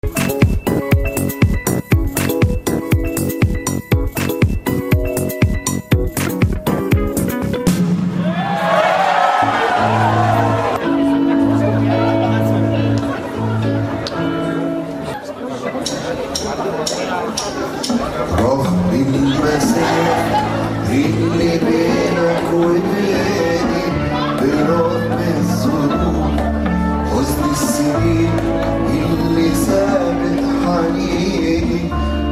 رغم المسافة اللي بينك وبيني برغم الظروف حزن السنين اللي سابت حنيني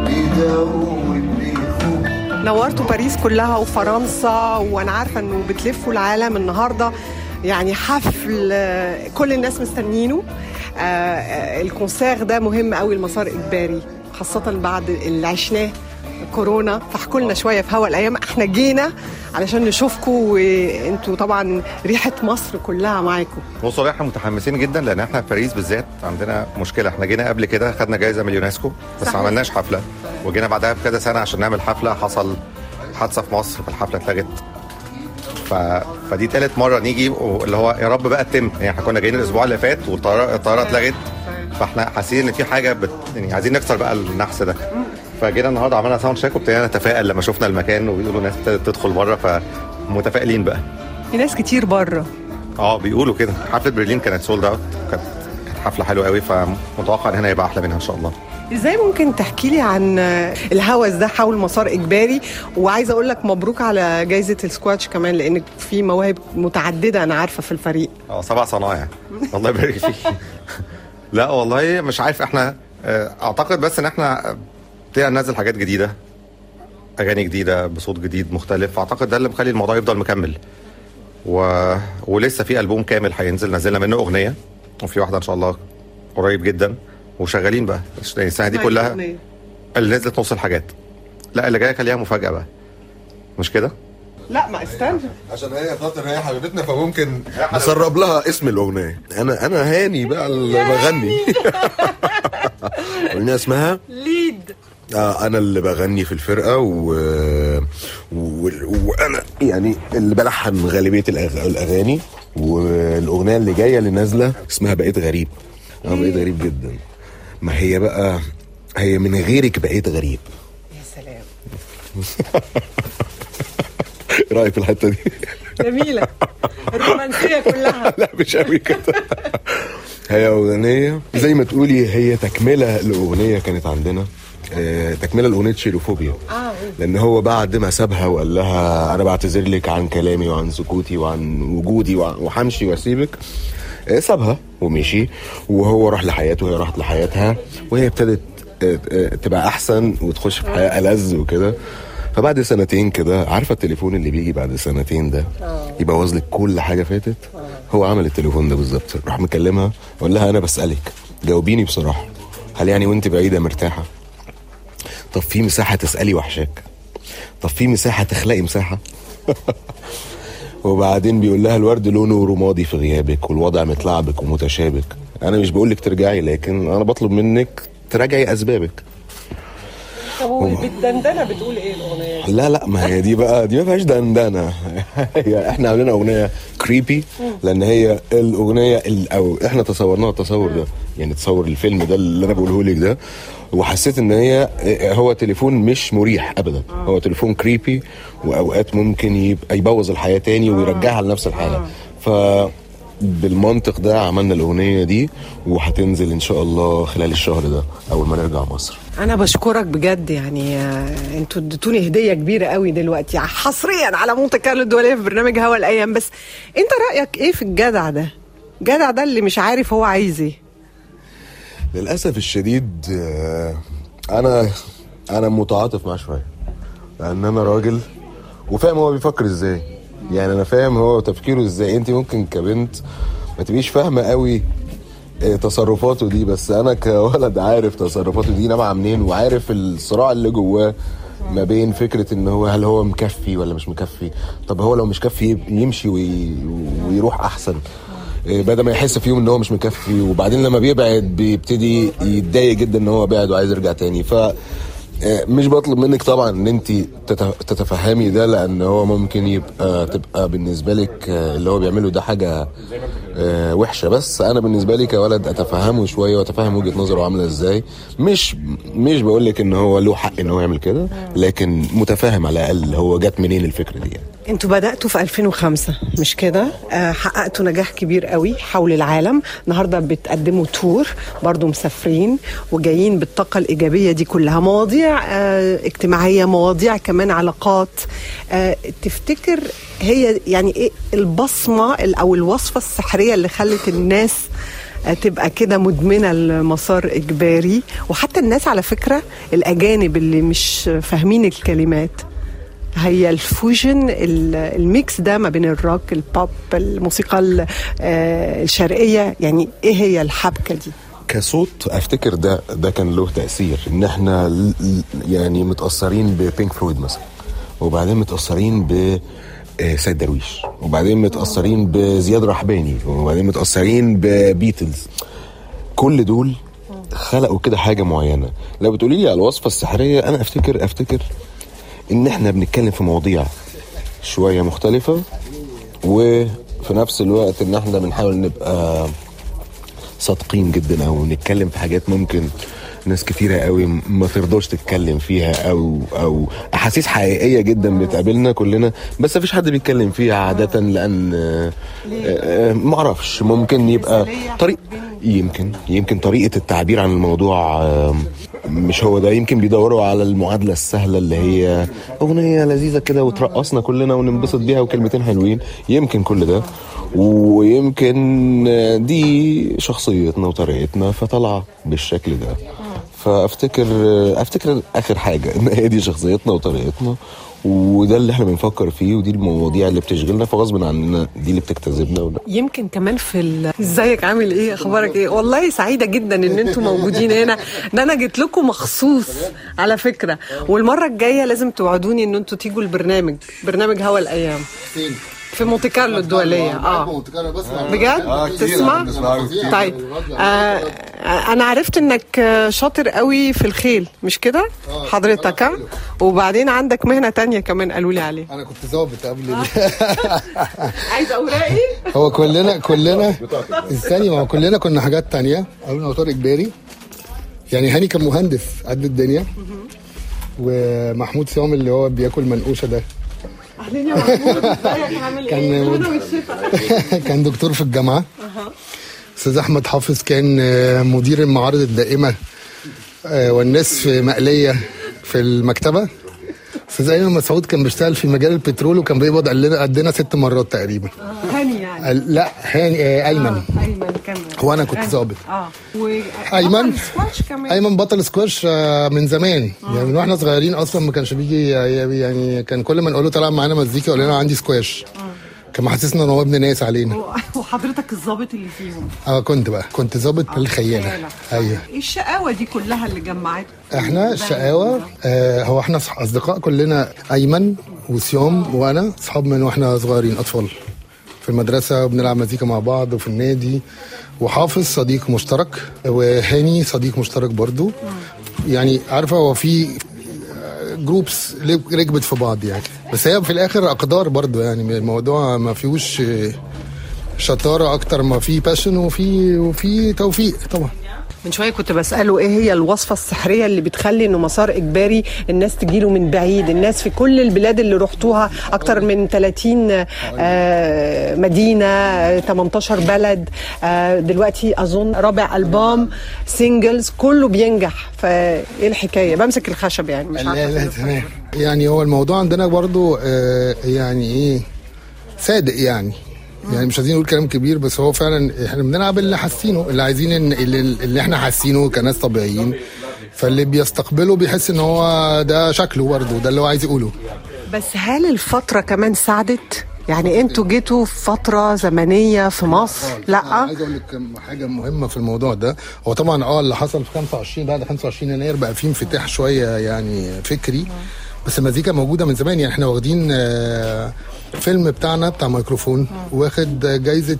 بيدوب بيخوف نورتوا باريس كلها وفرنسا وانا عارفه انه بتلفوا العالم النهارده يعني حفل آه، كل الناس مستنينه آه، آه، الكونسير ده مهم قوي المسار اجباري خاصه بعد اللي عشناه كورونا فاحكوا لنا شويه في هوا الايام احنا جينا علشان نشوفكم وانتوا طبعا ريحه مصر كلها معاكم بصوا احنا متحمسين جدا لان احنا في باريس بالذات عندنا مشكله احنا جينا قبل كده خدنا جايزه من اليونسكو بس صحيح. ما عملناش حفله وجينا بعدها بكذا سنه عشان نعمل حفله حصل حادثه في مصر فالحفله اتلغت ف... فدي تالت مره نيجي اللي هو يا رب بقى تتم يعني احنا كنا جايين الاسبوع اللي فات والطياره الطياره اتلغت فاحنا حاسين ان في حاجه بت... يعني عايزين نكسر بقى النحس ده فجينا النهارده عملنا ساوند شيك وابتدينا نتفائل لما شفنا المكان وبيقولوا ناس ابتدت تدخل بره فمتفائلين بقى في ناس كتير بره اه بيقولوا كده حفله برلين كانت سولد اوت كانت كانت حفله حلوه قوي فمتوقع ان هنا يبقى احلى منها ان شاء الله ازاي ممكن تحكي لي عن الهوس ده حول مسار اجباري وعايزه اقول لك مبروك على جائزه السكواتش كمان لانك في مواهب متعدده انا عارفه في الفريق اه سبع صنايع الله يبارك فيك لا والله مش عارف احنا آه، اعتقد بس ان احنا ابتدينا ننزل حاجات جديده اغاني جديده بصوت جديد مختلف اعتقد ده اللي مخلي الموضوع يفضل مكمل و... ولسه في البوم كامل هينزل نزلنا منه اغنيه وفي واحده ان شاء الله قريب جدا وشغالين بقى يعني السنه دي كلها اللي نزلت نص الحاجات لا اللي جايه كان ليها مفاجاه بقى مش كده؟ لا ما استنى عشان هي خاطر هي حبيبتنا فممكن نسرب لها اسم الاغنيه انا انا هاني بقى اللي بغني الاغنيه اسمها ليد آه انا اللي بغني في الفرقه و... و... وانا يعني اللي بلحن غالبيه الأغ... الاغاني والاغنيه اللي جايه اللي نازله اسمها بقيت غريب انا بقيت غريب جدا ما هي بقى هي من غيرك بقيت غريب يا سلام ايه رايك في الحته دي جميله الرومانسيه كلها لا مش قوي كده هي اغنيه زي ما تقولي هي تكمله لاغنيه كانت عندنا آه، تكمله لاغنيه شيروفوبيا اه لان هو بعد ما سابها وقال لها انا بعتذر لك عن كلامي وعن سكوتي وعن وجودي وع- وهمشي واسيبك آه، سابها ومشي وهو راح لحياته وهي راحت لحياتها وهي ابتدت آه، آه، تبقى احسن وتخش في حياه ألذ وكده فبعد سنتين كده عارفه التليفون اللي بيجي بعد سنتين ده يبوظ لك كل حاجه فاتت هو عمل التليفون ده بالظبط راح مكلمها وقال لها انا بسالك جاوبيني بصراحه هل يعني وانت بعيده مرتاحه طب في مساحه تسالي وحشاك طب في مساحه تخلقي مساحه وبعدين بيقول لها الورد لونه رمادي في غيابك والوضع متلعبك ومتشابك انا مش بقول لك ترجعي لكن انا بطلب منك تراجعي اسبابك طب بالدندنه بتقول ايه الاغنيه لا لا ما هي دي بقى دي ما فيهاش دندنه هي احنا عاملين اغنيه كريبي لان هي الاغنيه ال- او احنا تصورناها التصور ده يعني تصور الفيلم ده اللي انا بقوله لك ده وحسيت ان هي هو تليفون مش مريح ابدا هو تليفون كريبي واوقات ممكن يبقى يبوظ الحياه تاني ويرجعها لنفس الحاله ف بالمنطق ده عملنا الاغنيه دي وهتنزل ان شاء الله خلال الشهر ده اول ما نرجع مصر انا بشكرك بجد يعني آه، انتوا اديتوني هديه كبيره قوي دلوقتي حصريا على مونte كارلو الدوليه في برنامج هوا الايام بس انت رايك ايه في الجدع ده الجدع ده اللي مش عارف هو عايز ايه للاسف الشديد آه، انا انا متعاطف معاه شويه لان انا راجل وفاهم هو بيفكر ازاي يعني انا فاهم هو تفكيره ازاي انت ممكن كبنت ما تبقيش فاهمه قوي آه، تصرفاته دي بس انا كولد عارف تصرفاته دي نابعه منين وعارف الصراع اللي جواه ما بين فكره ان هو هل هو مكفي ولا مش مكفي طب هو لو مش كفي يمشي وي... ويروح احسن إيه، بدل ما يحس في يوم ان هو مش مكفي وبعدين لما بيبعد بيبتدي يتضايق جدا ان هو بعد وعايز يرجع تاني ف آه، مش بطلب منك طبعا ان انت تت- تتفهمي ده لان هو ممكن يبقى تبقى بالنسبه لك آه، اللي هو بيعمله ده حاجه آه، وحشه بس انا بالنسبه لي كولد اتفهمه شويه واتفهم وجهه نظره عامله ازاي مش مش بقول لك ان هو له حق ان هو يعمل كده لكن متفاهم على الاقل هو جت منين الفكره دي يعني. انتوا بدأتوا في 2005 مش كده آه حققتوا نجاح كبير قوي حول العالم النهارده بتقدموا تور برضو مسافرين وجايين بالطاقة الإيجابية دي كلها مواضيع آه اجتماعية مواضيع كمان علاقات آه تفتكر هي يعني ايه البصمة ال- أو الوصفة السحرية اللي خلت الناس آه، تبقى كده مدمنة المسار إجباري وحتى الناس على فكرة الأجانب اللي مش فاهمين الكلمات هي الفوجن ال- الميكس ده ما بين الروك البوب الموسيقى ال- آه، الشرقية يعني ايه هي الحبكة دي كصوت افتكر ده ده كان له تاثير ان احنا ل- ل- يعني متاثرين ببينك فلويد مثلا وبعدين متاثرين ب آه، سيد درويش وبعدين متاثرين بزياد رحباني وبعدين متاثرين ببيتلز كل دول خلقوا كده حاجه معينه لو بتقولي لي على الوصفه السحريه انا افتكر افتكر ان احنا بنتكلم في مواضيع شويه مختلفه وفي نفس الوقت ان احنا بنحاول نبقى صادقين جدا او نتكلم في حاجات ممكن ناس كتيرة قوي ما ترضاش تتكلم فيها او او احاسيس حقيقية جدا بتقابلنا كلنا بس مفيش حد بيتكلم فيها عادة لان آه، آه، معرفش ممكن يبقى طريق يمكن يمكن طريقة التعبير عن الموضوع آه، مش هو ده يمكن بيدوروا على المعادلة السهلة اللي هي أغنية لذيذة كده وترقصنا كلنا وننبسط بيها وكلمتين حلوين يمكن كل ده ويمكن دي شخصيتنا وطريقتنا فطالعة بالشكل ده فافتكر افتكر اخر حاجه ان هي دي شخصيتنا وطريقتنا وده اللي احنا بنفكر فيه ودي المواضيع اللي بتشغلنا فغصب عننا دي اللي بتجتذبنا وده يمكن كمان في ال... ازيك عامل ايه اخبارك ايه والله سعيده جدا ان انتوا موجودين هنا ده انا جيت لكم مخصوص على فكره والمره الجايه لازم توعدوني ان انتوا تيجوا البرنامج برنامج هوا الايام فين؟ في مونte كارلو الدوليه اه مونte كارلو بسمع بجد كتير، تسمع بسمع كتير. طيب آه انا عرفت انك آه، شاطر قوي في الخيل مش كده حضرتك ها وبعدين عندك مهنه تانية كمان قالوا لي عليها انا كنت ظابط قبل ال- عايز اوراقي هو كلنا كلنا استني ما هو كلنا كنا حاجات تانية قبل ما طارق اجباري يعني هاني كان مهندس قد الدنيا ومحمود سام اللي هو بياكل منقوشه ده اهلين يا محمود ازيك عامل كان ايه مود- انا والشفا كان دكتور في الجامعه استاذ احمد حافظ كان آه، مدير المعارض الدائمه آه، والناس في مقليه في المكتبه استاذ ايمن مسعود كان بيشتغل في مجال البترول وكان بيقبض قدنا قدنا ست مرات تقريبا هاني يعني قال- لا هاني آه، ايمن آه، ايمن كمان هو أنا كنت هاني. ظابط. اه و... أيمن؟ بطل سكواتش كمان ايمن بطل سكواش آه، من زمان يعني من واحنا صغيرين اصلا ما كانش بيجي يعني كان كل ما نقول له طلع معانا مزيكا يقول لنا عندي سكواش كان محسسنا ان هو ابن ناس علينا و- وحضرتك الظابط اللي فيهم اه كنت بقى كنت ظابط الخياله ايوه ايه الشقاوه دي كلها اللي جمعتكم احنا الشقاوه آه هو احنا صح- اصدقاء كلنا ايمن وسيوم وانا اصحاب من واحنا صغيرين اطفال في المدرسه وبنلعب مزيكا مع بعض وفي النادي وحافظ صديق مشترك وهاني صديق مشترك برضو يعني عارفه هو في جروبس ركبت في بعض يعني بس هي في الاخر اقدار برضو يعني الموضوع ما فيهوش آه، شطاره اكتر ما في باشن وفي وفي توفيق طبعا من شويه كنت بساله ايه هي الوصفه السحريه اللي بتخلي انه مسار اجباري الناس تجيله من بعيد الناس في كل البلاد اللي رحتوها اكتر من 30 آه، مدينه آه، 18 بلد آه، دلوقتي اظن رابع البوم سينجلز كله بينجح فايه الحكايه بمسك الخشب يعني مش لا لا عارفه تمام يعني هو الموضوع عندنا برضو آه يعني ايه صادق يعني يعني مش عايزين نقول كلام كبير بس هو فعلا احنا بنلعب اللي حاسينه اللي عايزين إن اللي, اللي احنا حاسينه كناس طبيعيين فاللي بيستقبله بيحس ان هو ده شكله برضه ده اللي هو عايز يقوله بس هل الفتره كمان ساعدت يعني انتوا جيتوا في فتره زمنيه في مصر لا عايز اقول لك حاجه مهمه في الموضوع ده هو طبعا اه اللي حصل في 25 بعد 25 يناير بقى فيه انفتاح شويه يعني فكري بس المزيكا موجوده من زمان يعني احنا واخدين آه، فيلم بتاعنا بتاع ميكروفون واخد جايزه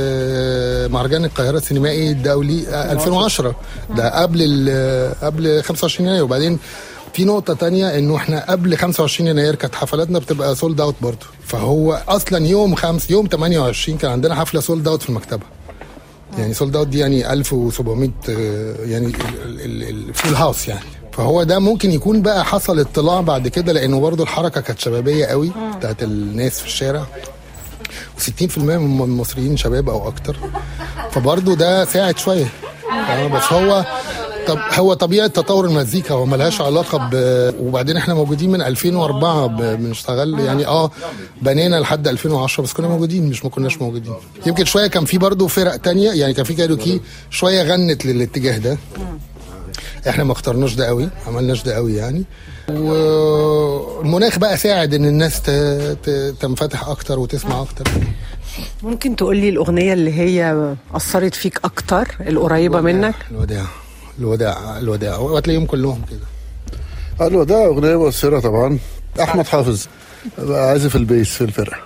آه، مهرجان القاهره السينمائي الدولي آه، 2010 ده قبل ال- قبل 25 يناير وبعدين في نقطة تانية انه احنا قبل 25 يناير كانت حفلاتنا بتبقى سولد اوت برضه فهو اصلا يوم خمس يوم 28 كان عندنا حفلة سولد اوت في المكتبة يعني سولد اوت دي يعني 1700 آه، يعني الفول هاوس يعني فهو ده ممكن يكون بقى حصل اطلاع بعد كده لانه برضه الحركه كانت شبابيه قوي بتاعت الناس في الشارع و60% من المصريين شباب او اكتر فبرضه ده ساعد شويه آه، بس هو طب هو طبيعه تطور المزيكا هو ملهاش علاقه ب وبعدين احنا موجودين من 2004 ب- بنشتغل يعني اه بنينا لحد 2010 بس كنا موجودين مش ما كناش موجودين يمكن شويه كان في برضه فرق تانية يعني كان في كايروكي شويه غنت للاتجاه ده احنا ما اخترناش ده قوي عملناش ده قوي يعني والمناخ بقى ساعد ان الناس ت... ت... تنفتح اكتر وتسمع اكتر ممكن تقولي الاغنيه اللي هي اثرت فيك اكتر القريبه منك الوداع الوداع الوداع وهتلاقيهم كلهم كده الوداع أغنية مؤثرة طبعا أحمد حافظ عازف البيس في الفرقة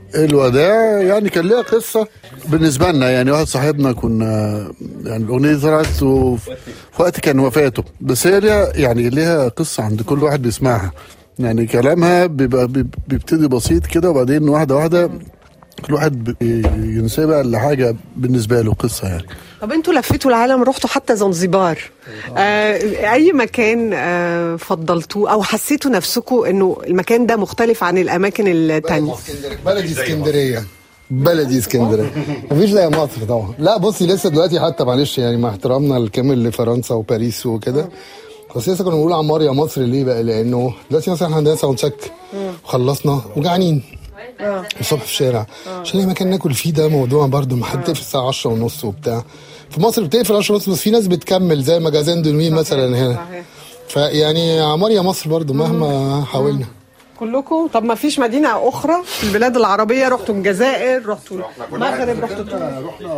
الوداع يعني كان ليها قصة بالنسبة لنا يعني واحد صاحبنا كنا يعني الأغنية دي طلعت وف- في وقت كان وفاته بس هي ليها يعني ليها قصة عند كل واحد بيسمعها يعني كلامها بيبقى بيب- بيبتدي بسيط كده وبعدين واحدة واحدة كل واحد بي- ينسبها لحاجة بالنسبة له قصة يعني طب انتوا لفيتوا العالم رحتوا حتى زنزبار آه اي مكان آه فضلتوه او حسيتوا نفسكم انه المكان ده مختلف عن الاماكن التانية بلدي اسكندريه بلدي اسكندريه مفيش زي مصر طبعا لا بصي لسه دلوقتي حتى معلش يعني مع احترامنا الكامل لفرنسا وباريس وكده بس لسه كنا بنقول عمار يا مصر ليه بقى لانه دلوقتي مثلا احنا عندنا ساوند تشيك وخلصنا وجعانين الصبح في الشارع عشان اي مكان ناكل فيه ده موضوع برضه ما حد في الساعه 10 ونص وبتاع في مصر بتقفل 10 ونص بس في ناس بتكمل زي مجازين دولمين مثلا هنا فيعني عمار يا مصر برضه مهما حاولنا كلكم طب ما فيش مدينة أخرى في البلاد العربية رحتوا الجزائر رحتوا المغرب رحتوا تونس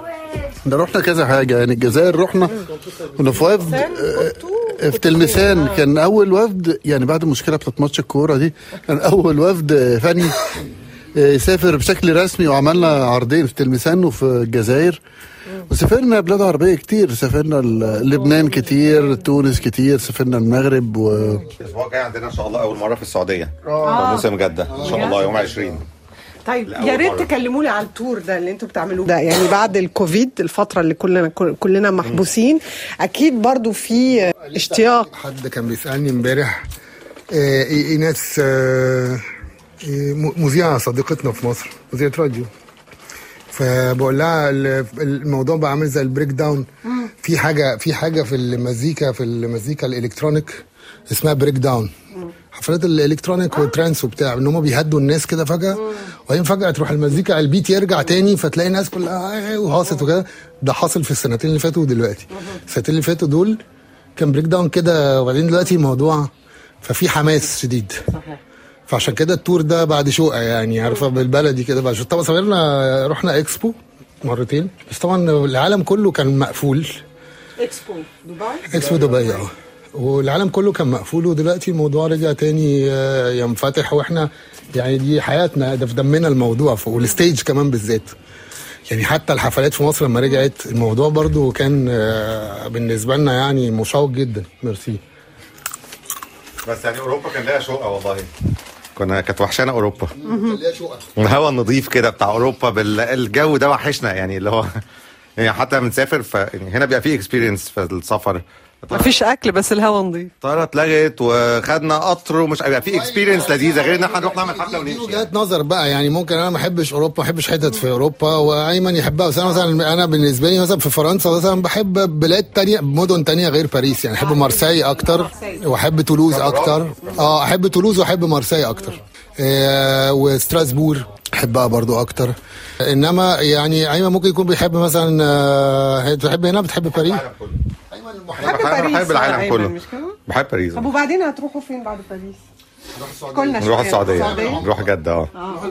ده رحنا كذا حاجة يعني الجزائر رحنا كنا في وفد آه، في تلمسان كان أول وفد يعني بعد المشكلة بتاعت ماتش الكورة دي كان أول وفد فني آه، يسافر بشكل رسمي وعملنا عرضين في تلمسان وفي الجزائر وسافرنا بلاد عربية كتير سافرنا ل- لبنان كتير تونس كتير سافرنا المغرب و... الاسبوع الجاي عندنا ان شاء الله اول مره في السعوديه في موسم جده ان شاء الله يوم 20 طيب لأول يا ريت مرة. تكلموني على التور ده اللي انتوا بتعملوه ده يعني بعد الكوفيد الفترة اللي كلنا كلنا محبوسين أكيد برضو في اشتياق حد كان بيسالني امبارح آه، إيه- ايناس آه، إيه، م- مذيعه صديقتنا في مصر مذيعه راديو فبقول لها ال- الموضوع بقى عامل زي البريك داون في حاجه في حاجه في المزيكا في المزيكا الالكترونيك اسمها بريك داون حفلات الالكترونيك والترانس وبتاع ان هم بيهدوا الناس كده فجاه وبعدين فجاه تروح المزيكا البيت يرجع تاني فتلاقي الناس كلها آه، وهاصت وكده ده حاصل في السنتين اللي فاتوا ودلوقتي السنتين اللي فاتوا دول كان بريك داون كده وبعدين دلوقتي الموضوع ففي حماس شديد فعشان كده التور ده بعد شقه يعني عارفه بالبلدي كده بعد شقة. طبعا سافرنا رحنا اكسبو مرتين بس طبعا العالم كله كان مقفول اكسبو دبي اكسبو دبي اه والعالم كله كان مقفول ودلوقتي الموضوع رجع تاني آه، ينفتح واحنا يعني دي حياتنا ده في دمنا الموضوع ف- والستيج كمان بالذات يعني حتى الحفلات في مصر لما رجعت الموضوع برضو كان آه، بالنسبه لنا يعني مشوق جدا ميرسي بس يعني اوروبا كان ليها شقه والله كنا كانت وحشانا اوروبا ليها شقق الهواء النظيف كده بتاع اوروبا بالجو ده وحشنا يعني اللي هو يعني حتى بنسافر ف يعني هنا بيبقى فيه اكسبيرينس في السفر مفيش أكل بس الهوا نظيف الطياره اتلغت وخدنا قطر ومش بيبقى فيه اكسبيرينس لذيذه غير ان احنا نروح نعمل حفله دي ونمشي وجهات نظر بقى يعني ممكن انا ما احبش اوروبا ما احبش حتت في اوروبا وايمن يحبها بس انا مثلا انا بالنسبه لي مثلا في فرنسا مثلا بحب بلاد تانية مدن تانية غير باريس يعني احب مارسي اكتر واحب تولوز اكتر اه احب تولوز واحب مارسي اكتر آه وستراسبور احبها برضو اكتر انما يعني ايمن ممكن يكون بيحب مثلا آه بتحب هنا بتحب باريس بحب أنا باريس بحب العالم أيمن، كله مش كده؟ بحب باريس طب وبعدين هتروحوا فين بعد باريس؟ كلنا نروح شوية. السعوديه نروح جده اه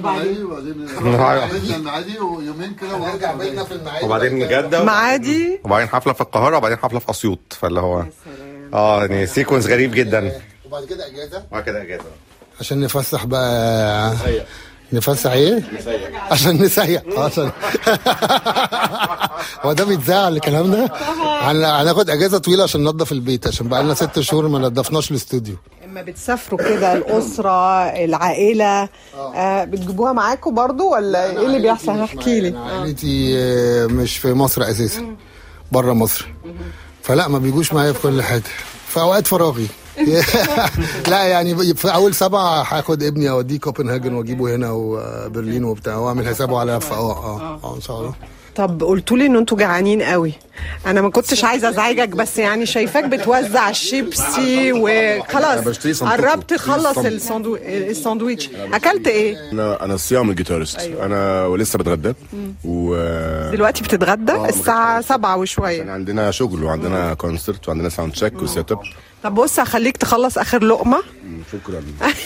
المعادي ويومين كده نرجع بيتنا في المعادي وبعدين جده معادي وبعدين حفله في القاهره وبعدين حفله في اسيوط فاللي هو اه يعني سيكونس غريب جدا وبعد كده اجازه وبعد كده اجازه عشان نفسح بقى نفسح ايه؟ عشان نسيح عشان هو ده بيتذاع الكلام ده؟ هن- هناخد اجازه طويله عشان ننضف البيت عشان بقى لنا ست شهور ما نضفناش الاستوديو اما بتسافروا كده الاسره العائله آه بتجيبوها معاكم برضو ولا ايه اللي بيحصل احكي لي عائلتي آه، مش في مصر اساسا بره مصر فلا ما بيجوش معايا في كل حاجه في اوقات فراغي لا يعني في اول سبعه هاخد ابني اوديه كوبنهاجن واجيبه هنا وبرلين وبتاع واعمل حسابه على لفه اه اه اه ان شاء الله طب قلتوا لي ان انتوا جعانين قوي انا ما كنتش عايزه ازعجك بس يعني شايفاك بتوزع الشيبسي وخلاص بشتري صندوق. قربت تخلص صندوق. الساندو... الساندويتش اكلت ايه انا انا الصيام الجيتارست أيوة. انا ولسه بتغدى و دلوقتي بتتغدى آه، الساعه بتغدى. سبعة عشان وشويه عندنا شغل وعندنا كونسرت وعندنا ساوند تشيك وسيت اب طب بص هخليك تخلص اخر لقمه شكرا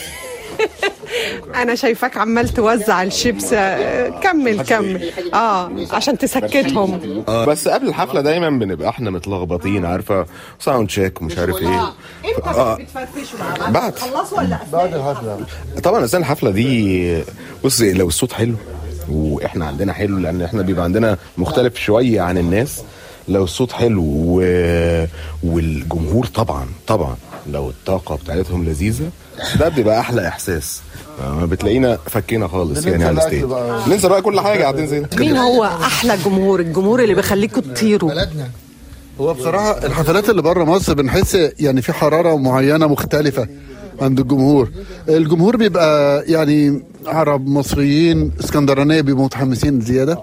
انا شايفاك عمال توزع الشيبس آه، كمل كمل اه عشان تسكتهم بس قبل الحفله دايما بنبقى احنا متلخبطين عارفه ساوند تشيك ومش عارف ايه آه. بتفرفشوا مع بعد. خلصوا ولا بعد الحفله طبعا اصل الحفله دي بص لو الصوت حلو واحنا عندنا حلو لان احنا بيبقى عندنا مختلف شويه عن الناس لو الصوت حلو و... والجمهور طبعا طبعا لو الطاقه بتاعتهم لذيذه ده بيبقى احلى احساس آه، بتلاقينا فكينا خالص يعني على الستيج ننسى بقى كل حاجه قاعدين زي مين هو احلى جمهور الجمهور اللي بيخليكم تطيروا بلدنا هو بصراحة الحفلات اللي بره مصر بنحس يعني في حرارة معينة مختلفة عند الجمهور الجمهور بيبقى يعني عرب مصريين اسكندرانية بيبقوا متحمسين زيادة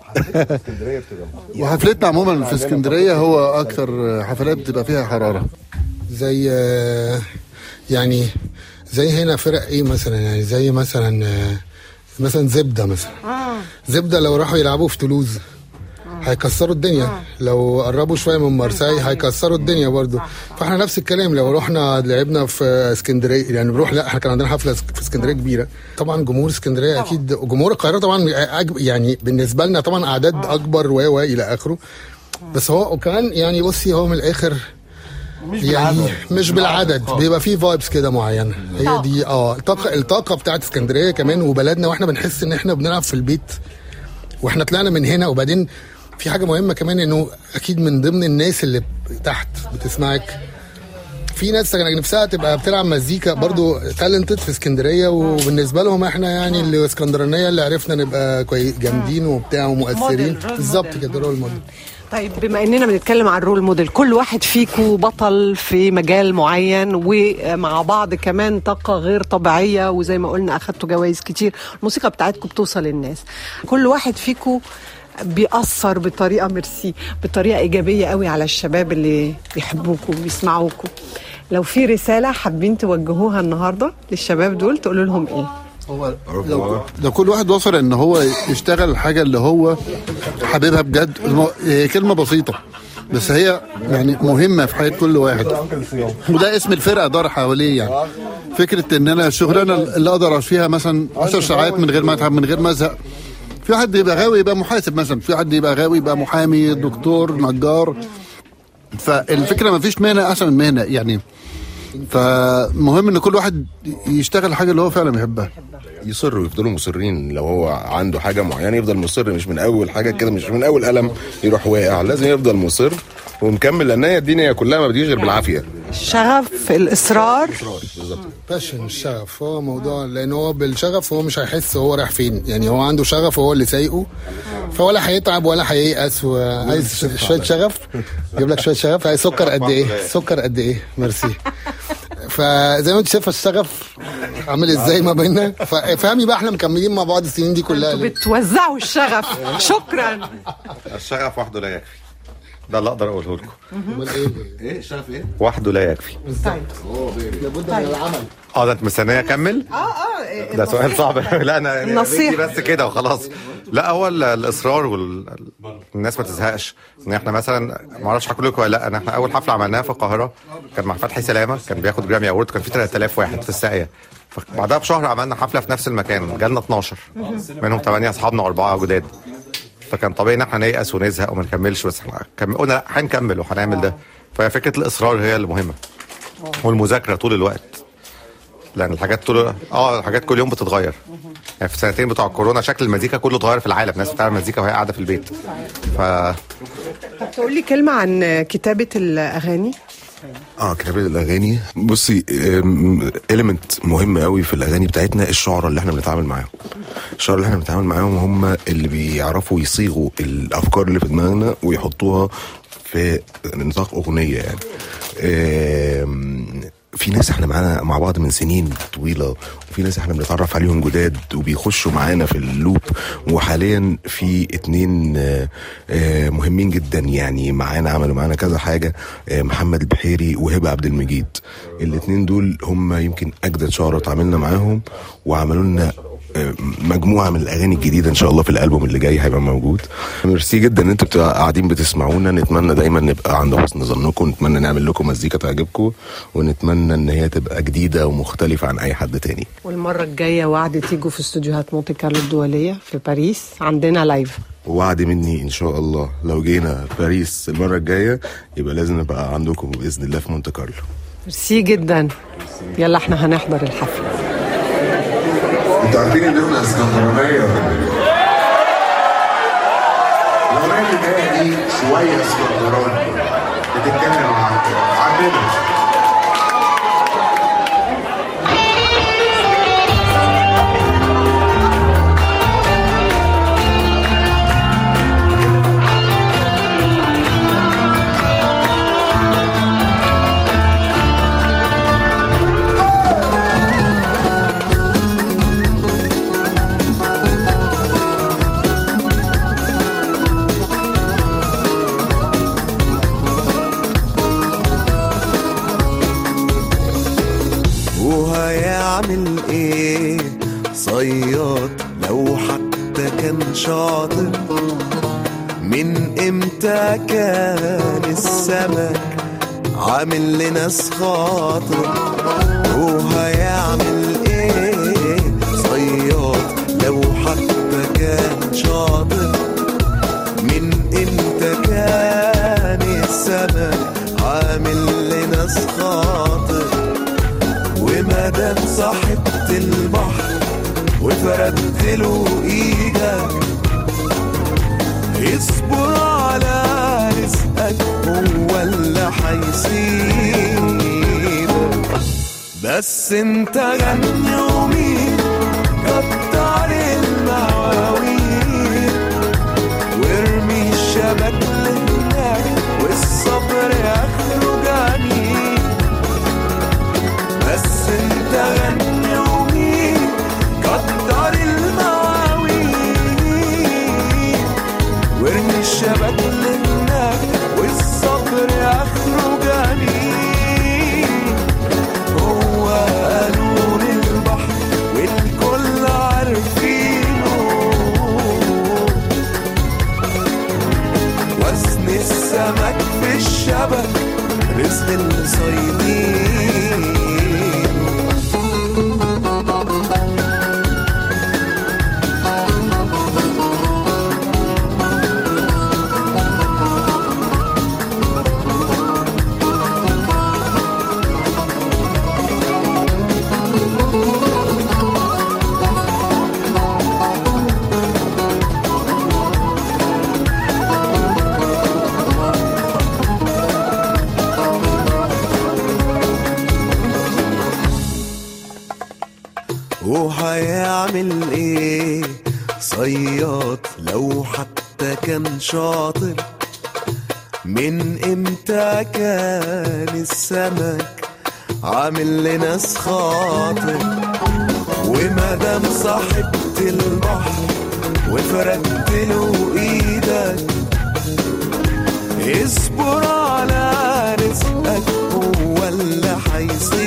وحفلتنا عموما في اسكندرية هو أكتر حفلات بتبقى فيها حرارة زي آه، يعني زي هنا فرق ايه مثلا يعني زي مثلا آه، مثلا زبده مثلا زبده لو راحوا يلعبوا في تولوز هيكسروا الدنيا لو قربوا شويه من مارساي هيكسروا الدنيا برضو فاحنا نفس الكلام لو رحنا لعبنا في اسكندريه يعني بنروح لا احنا كان عندنا حفله في اسكندريه كبيره طبعا جمهور اسكندريه اكيد جمهور القاهره طبعا أج- يعني بالنسبه لنا طبعا اعداد اكبر و و الى اخره بس هو وكمان يعني بصي هو من الاخر يعني مش بالعدد بيبقى فيه فايبس كده معينه هي دي اه الطاقه الطاقه بتاعت اسكندريه كمان وبلدنا واحنا بنحس ان احنا بنلعب في البيت واحنا طلعنا من هنا وبعدين في حاجه مهمه كمان انه اكيد من ضمن الناس اللي تحت بتسمعك في ناس كان نفسها تبقى بتلعب مزيكا برضو تالنتد في اسكندريه وبالنسبه لهم احنا يعني اللي اسكندرانيه اللي عرفنا نبقى كويس جامدين وبتاع ومؤثرين موديل، رول بالظبط موديل. كده رول موديل طيب بما اننا بنتكلم عن الرول موديل كل واحد فيكم بطل في مجال معين ومع بعض كمان طاقة غير طبيعية وزي ما قلنا اخدتوا جوائز كتير الموسيقى بتاعتكم بتوصل للناس كل واحد فيكم بيأثر بطريقة ميرسي بطريقة إيجابية قوي على الشباب اللي بيحبوكم وبيسمعوكم لو في رسالة حابين توجهوها النهاردة للشباب دول تقولوا لهم ايه هو لو, لو كل واحد وصل ان هو يشتغل الحاجه اللي هو حاببها بجد الم- هي كلمه بسيطه بس هي يعني مهمه في حياه كل واحد وده اسم الفرقه دار حواليه يعني فكره ان انا الشغلانه اللي اقدر اعيش فيها مثلا 10 ساعات من غير ما اتعب من غير ما ازهق في حد يبقى غاوي يبقى محاسب مثلا في حد يبقى غاوي يبقى محامي دكتور نجار فالفكره ما فيش مهنه احسن من مهنه يعني فمهم ان كل واحد يشتغل الحاجه اللي هو فعلا بيحبها يصروا يفضلوا مصرين لو هو عنده حاجه معينه يفضل مصر مش من اول حاجه كده مش من اول قلم يروح واقع لازم يفضل مصر ومكمل لان هي الدنيا كلها ما بتجيش غير بالعافيه الشغف الإصرار باشن الشغف هو موضوع لان هو بالشغف هو مش هيحس هو رايح فين يعني هو عنده شغف هو اللي سايقه فولا هيتعب ولا هييأس وعايز شويه شغف جيب لك شويه شغف عايز سكر قد ايه سكر قد ايه ميرسي فزي ما انت شايفه الشغف عامل ازاي ما بيننا ففهمي بقى احنا مكملين مع بعض السنين دي كلها انتوا ليه؟ بتوزعوا الشغف شكرا الشغف وحده لا يكفي ده اللي اقدر اقوله لكم امال ايه ايه الشغف ايه وحده لا يكفي طيب لابد من العمل اه ده انت مستنيه اكمل اه اه ده سؤال صعب لا انا النصيحة. بدي بس كده وخلاص لا هو ال- الاصرار والناس ما تزهقش ان احنا مثلا ما اعرفش هقول لكم ولا لا انا احنا اول حفله عملناها في القاهره كان مع فتحي سلامه كان بياخد جرامي اوورد كان في 3000 واحد في الساقيه بعدها بشهر عملنا حفله في نفس المكان جالنا 12 منهم 8 اصحابنا واربعه جداد فكان طبيعي ان احنا نيأس ونزهق وما نكملش بس احنا كم- قلنا لا هنكمل وهنعمل ده فهي فكره الاصرار هي اللي مهمه والمذاكره طول الوقت لان الحاجات طول اه الحاجات كل يوم بتتغير يعني في السنتين بتوع الكورونا شكل المزيكا كله اتغير في العالم الناس بتعمل مزيكا وهي قاعده في البيت ف طب تقول لي كلمه عن كتابه الاغاني اه كتابة الاغاني بصي اليمنت مهم قوي في الاغاني بتاعتنا الشعراء اللي احنا بنتعامل معاهم الشعراء اللي احنا بنتعامل معاهم هم اللي بيعرفوا يصيغوا الافكار اللي في دماغنا ويحطوها في نطاق اغنيه يعني آم، في ناس احنا معانا مع بعض من سنين طويله وفي ناس احنا بنتعرف عليهم جداد وبيخشوا معانا في اللوب وحاليا في اتنين آه، آه، مهمين جدا يعني معانا عملوا معانا كذا حاجه آه، محمد البحيري وهبه عبد المجيد الاتنين دول هم يمكن اجدد شعراء اتعاملنا معاهم وعملوا لنا آه، مجموعه من الاغاني الجديده ان شاء الله في الالبوم اللي جاي هيبقى موجود ميرسي جدا ان انتوا بتبقوا قاعدين بتسمعونا نتمنى دايما نبقى عند حسن ظنكم نتمنى نعمل لكم مزيكا تعجبكم ونتمنى ان هي تبقى جديده ومختلفه عن اي حد تاني والمره الجايه وعد تيجوا في استوديوهات مونتي كارلو الدوليه في باريس عندنا لايف ووعد مني ان شاء الله لو جينا باريس المره الجايه يبقى لازم نبقى عندكم باذن الله في مونte كارلو ميرسي جدا يلا احنا هنحضر الحفله انتوا عارفين ان احنا اسكندرانيه ولا ايه؟ الاغنيه اللي جايه دي شويه اسكندراني بتتكلم عن عننا وهيعمل ايه صياد لو حتى كان شاطر من امتى كان السمك عامل لناس خاطر وهيعمل ايه صياد لو حتى كان شاطر من امتى كان السمك عامل لناس خاطر وما دام صاحبت البحر وفردت له ايدك اصبر على رزقك هو اللي هيسيبك بس انت غني ومين كتر المواويل وارمي الشبك لهناك والصبر اخره جميل بس انت غني ومين كتر المواويل وارمي الشبك لهناك والصبر اخره جميل هو قانون البحر والكل عارفينه وزن السمك في الشبك رزق الصيادين وهيعمل ايه صياد لو حتى كان شاطر من امتى كان السمك عامل لناس خاطر وما دام صاحبت البحر وفردت له ايدك اصبر على رزقك هو اللي هيصير